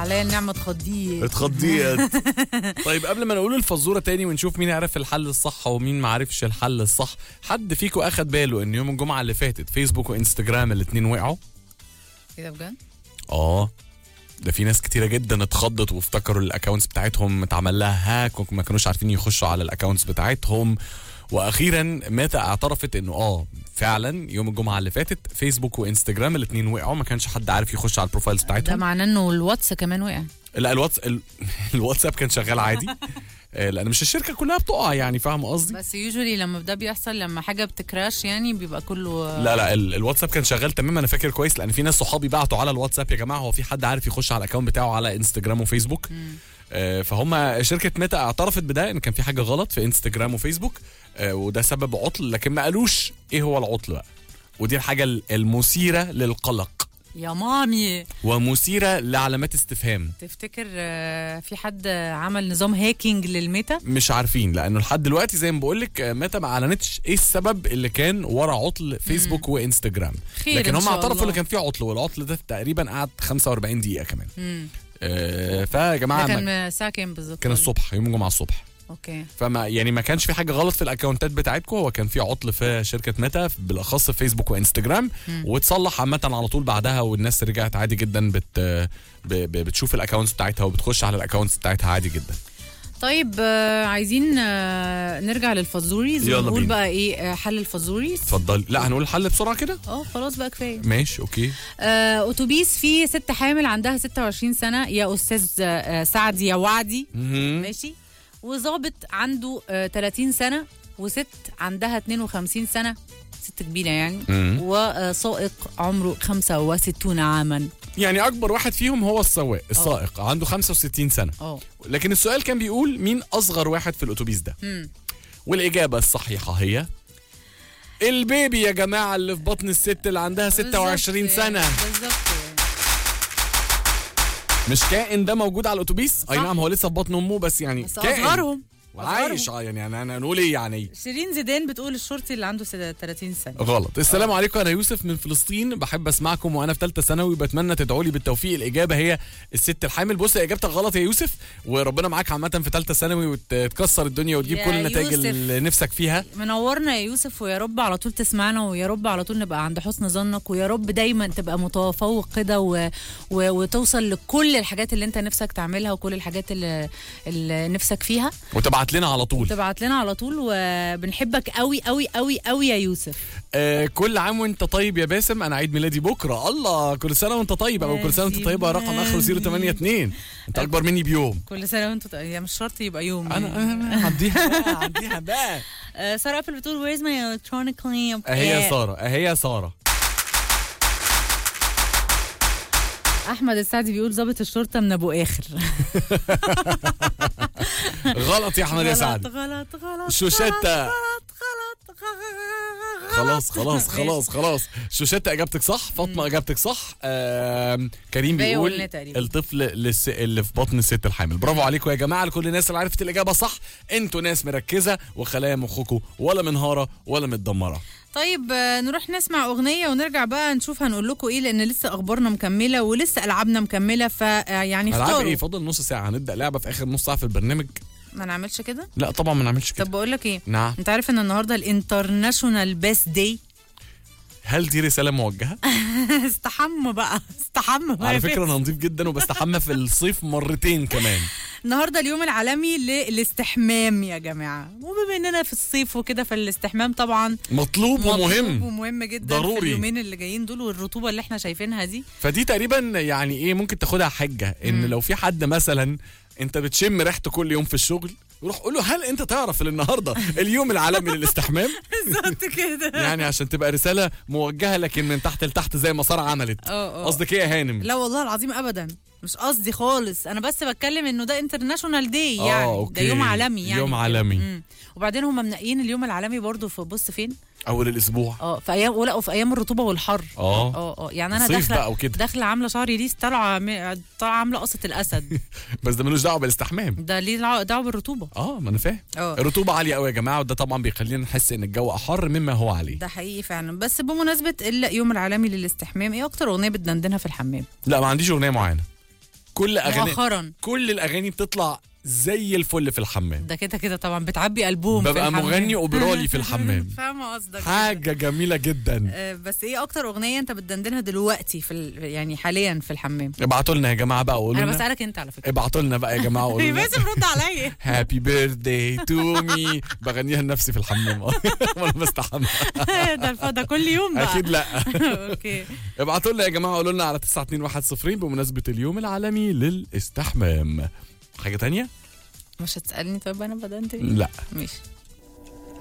عليا النعمه اتخضيه اتخضيت طيب قبل ما نقول الفزوره تاني ونشوف مين عرف الحل الصح ومين ما عرفش الحل الصح حد فيكم اخد باله ان يوم الجمعه اللي فاتت فيسبوك وانستجرام الاتنين وقعوا ايه ده بجد؟ اه ده في ناس كتيره جدا اتخضت وافتكروا الاكونتس بتاعتهم اتعمل لها هاك وما كانوش عارفين يخشوا على الاكونتس بتاعتهم واخيرا ميتا اعترفت انه اه فعلا يوم الجمعه اللي فاتت فيسبوك وانستجرام الاثنين وقعوا ما كانش حد عارف يخش على البروفايلز ده بتاعتهم معناه انه الواتس كمان وقع لا الواتس ال... الواتساب كان شغال عادي آه، لان مش الشركه كلها بتقع يعني فاهم قصدي بس يوجولي لما ده بيحصل لما حاجه بتكراش يعني بيبقى كله لا لا ال- الواتساب كان شغال تمام انا فاكر كويس لان في ناس صحابي بعتوا على الواتساب يا جماعه هو في حد عارف يخش على الاكونت بتاعه على انستجرام وفيسبوك آه، فهم شركه ميتا اعترفت بده ان كان في حاجه غلط في انستجرام وفيسبوك آه، وده سبب عطل لكن ما قالوش ايه هو العطل بقى ودي الحاجه ال- المثيره للقلق يا مامي ومثيره لعلامات استفهام تفتكر آه، في حد عمل نظام هاكينج للميتا مش عارفين لانه لحد دلوقتي زي ما بقول لك ميتا ما اعلنتش ايه السبب اللي كان ورا عطل فيسبوك وانستجرام خير لكن إن هم شاء اعترفوا الله. ان كان في عطل والعطل ده تقريبا قعد 45 دقيقه كمان مم. آه، فيا ده جماعه كان ما- الساعه كام بالظبط كان الصبح يوم الجمعه الصبح اوكي فما يعني ما كانش في حاجه غلط في الاكونتات بتاعتكم هو كان في عطل في شركه ميتا بالاخص في فيسبوك وانستجرام واتصلح عامه على طول بعدها والناس رجعت عادي جدا بت ب- ب- بتشوف الاكونتس بتاعتها وبتخش على الاكونتس بتاعتها عادي جدا طيب آه، عايزين آه، نرجع للفازوريز يلا ونقول بينا. بقى ايه آه، حل الفازوريز اتفضلي لا هنقول الحل بسرعه كده اه خلاص بقى كفايه ماشي اوكي آه، اتوبيس فيه ست حامل عندها 26 سنه يا استاذ آه، سعد يا وعدي مهم. ماشي وظابط عنده آه، 30 سنه وست عندها 52 سنه ست كبيره يعني مم. وسائق عمره 65 عاما يعني اكبر واحد فيهم هو السواق السائق عنده 65 سنه اه لكن السؤال كان بيقول مين اصغر واحد في الاتوبيس ده مم. والاجابه الصحيحه هي البيبي يا جماعه اللي في بطن الست اللي عندها 26 بالظبط سنه يعني، بالظبط يعني. مش كائن ده موجود على الاتوبيس اي صح. نعم هو لسه في بطن امه بس يعني بس كائن اصغرهم عايش آه، يعني انا أنا نقول ايه يعني شيرين زيدان بتقول الشرطي اللي عنده 30 سنه غلط السلام عليكم انا يوسف من فلسطين بحب اسمعكم وانا في ثالثه ثانوي بتمنى تدعوا لي بالتوفيق الاجابه هي الست الحامل بص اجابتك غلط يا يوسف وربنا معاك عامه في ثالثه ثانوي وتكسر الدنيا وتجيب يا كل النتائج يوسف. اللي نفسك فيها منورنا يا يوسف ويا رب على طول تسمعنا ويا رب على طول نبقى عند حسن ظنك ويا رب دايما تبقى متفوق كده و... و... وتوصل لكل الحاجات اللي انت نفسك تعملها وكل الحاجات اللي, اللي نفسك فيها وتبعت لنا على طول تبعت لنا على طول وبنحبك قوي قوي قوي قوي يا يوسف آه كل عام وانت طيب يا باسم انا عيد ميلادي بكره الله كل سنه وانت طيب او كل سنه وانت طيبه رقم اخره 082 انت اكبر مني بيوم كل سنه وانتم طيب هي مش شرط يبقى يوم انا انا هعديها بقى هعديها بقى آه، ساره ابل بتقول where's my electronic lamp اهي يا آه، ساره اهي يا ساره احمد السعدي بيقول ظابط الشرطه من ابو اخر غلط يا احمد يا سعد غلط غلط غلط شوشتة. غلط غلط غلط غلط خلاص خلاص ماشي. خلاص خلاص شوشتة اجابتك صح فاطمه اجابتك صح آم، كريم باقي بيقول قلنا تقريبا. الطفل للس... اللي في بطن الست الحامل برافو عليكم يا جماعه لكل الناس اللي عرفت الاجابه صح انتوا ناس مركزه وخلايا مخكم ولا منهاره ولا متدمره طيب آه، نروح نسمع اغنيه ونرجع بقى نشوف هنقول لكم ايه لان لسه اخبارنا مكمله ولسه العابنا مكمله فيعني العاب اختاروا ايه فاضل نص ساعه هنبدا لعبه في اخر نص ساعه في البرنامج ما نعملش كده لا طبعا ما نعملش كده طب بقول لك ايه نعم انت عارف ان النهارده الانترناشونال بيست داي هل دي رساله موجهه استحمى بقى استحمى بقى على يا فكره فارس. انا نظيف جدا وبستحمى في الصيف مرتين كمان النهارده اليوم العالمي للاستحمام يا جماعه وبما اننا في الصيف وكده فالاستحمام طبعا مطلوب مطلوب ومهم ومهم جدا ضروري. في اليومين اللي جايين دول والرطوبه اللي احنا شايفينها دي فدي تقريبا يعني ايه ممكن تاخدها حجه ان لو في حد مثلا انت بتشم ريحته كل يوم في الشغل روح قول له هل انت تعرف ان النهارده اليوم العالمي للاستحمام بالظبط كده يعني عشان تبقى رساله موجهه لكن من تحت لتحت زي ما ساره عملت اه اه قصدك ايه يا هانم لا والله العظيم ابدا مش قصدي خالص انا بس بتكلم انه ده انترناشونال داي آه، يعني أوكي. ده يوم عالمي يعني يوم كده. عالمي. مم. وبعدين هم منقيين اليوم العالمي برضو في بص فين اول الاسبوع اه في ايام ولا وفي ايام الرطوبه والحر اه اه اه يعني انا صيف داخله بقى وكده داخله عامله شعري ليه طالعه م- طالعه عامله قصه الاسد بس ده ملوش دعوه بالاستحمام ده ليه الع- دعوه بالرطوبه اه ما انا فاهم اه الرطوبه عاليه قوي يا جماعه وده طبعا بيخلينا نحس ان الجو احر مما هو عليه ده حقيقي فعلا بس بمناسبه اليوم العالمي للاستحمام ايه اكتر اغنيه بتدندنها في الحمام لا ما عنديش اغنيه معينه كل اغاني مؤخرا كل الاغاني بتطلع زي الفل في الحمام ده كده كده طبعا بتعبي البوم في ببقى الحمام. مغني اوبرالي في الحمام فاهمه قصدك حاجه جميله جدا آه، بس ايه اكتر اغنيه انت بتدندنها دلوقتي في ال... يعني حاليا في الحمام ابعتوا لنا يا جماعه بقى قولوا انا لنا بسالك انت على فكره ابعتوا لنا بقى يا جماعه قولوا لنا باسم رد عليا هابي بيرثداي تو مي بغنيها لنفسي في الحمام وانا بستحمى ده الف- ده كل يوم بقى اكيد لا اوكي ابعتوا لنا يا جماعه قولوا لنا على 92110 بمناسبه اليوم العالمي للاستحمام حاجه تانية مش هتسالني طيب انا بدنت إيه؟ لا ماشي